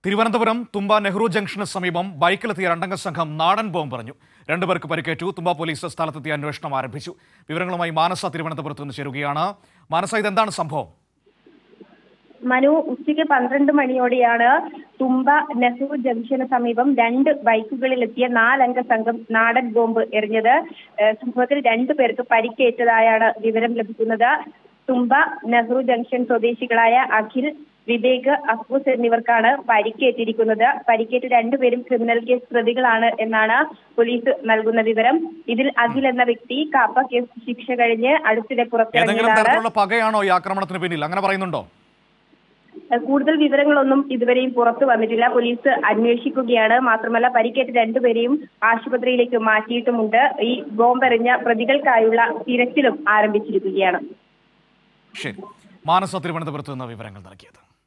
തിരുവനന്തപുരം തുമ്പ Nehru junction സമീപം ബൈക്കിലെത്തിയ രണ്ടംഗ സംഘം നാടൻ ബോംബ് പറഞ്ഞു രണ്ടുപേർക്ക് പരിക്കേറ്റു തുമ്പ പോലീസ് സ്ഥലത്തെത്തി അന്വേഷണം ആരംഭിച്ചു വിവരങ്ങളുമായി മാനസ തിരുവനന്തപുരത്ത് നിന്ന് ചേരുകയാണ് മാനസ ഇതെന്താണ് സംഭവം മനു ഉച്ചയ്ക്ക് പന്ത്രണ്ട് മണിയോടെയാണ് തുമ്പ നെഹ്റു ജംഗ്ഷന് സമീപം രണ്ട് ബൈക്കുകളിലെത്തിയ നാലംഗ സംഘം നാടൻ ബോംബ് എറിഞ്ഞത് ഏഹ് സംഭവത്തിൽ രണ്ടു പേർക്ക് പരിക്കേറ്റതായാണ് വിവരം ലഭിക്കുന്നത് തുമ്പ നെഹ്റു ജംഗ്ഷൻ സ്വദേശികളായ അഖിൽ വിവേക് അഫൂസ് എന്നിവർക്കാണ് പരിക്കേറ്റിരിക്കുന്നത് പരിക്കേറ്റ് രണ്ടുപേരും ക്രിമിനൽ കേസ് പ്രതികളാണ് എന്നാണ് പോലീസ് നൽകുന്ന വിവരം ഇതിൽ അഖിൽ എന്ന വ്യക്തി കാപ്പ കേസ് ശിക്ഷ കഴിഞ്ഞ് അടുത്തിടെ ഏതെങ്കിലും പുറത്തിറങ്ങിയതാണ് തരത്തിലുള്ള പകയാണോ ഈ ആക്രമണത്തിന് പിന്നിൽ അങ്ങനെ പറയുന്നുണ്ടോ കൂടുതൽ വിവരങ്ങളൊന്നും ഇതുവരെയും പുറത്തു വന്നിട്ടില്ല പോലീസ് അന്വേഷിക്കുകയാണ് മാത്രമല്ല പരിക്കേറ്റ രണ്ടുപേരെയും ആശുപത്രിയിലേക്ക് മാറ്റിയിട്ടുമുണ്ട് ഈ ബോംബെറിഞ്ഞ പ്രതികൾക്കായുള്ള തിരച്ചിലും ആരംഭിച്ചിരിക്കുകയാണ് ശരി മാനസ തിരുവനന്തപുരത്ത് നിന്ന് വിവരങ്ങൾ നൽകിയത്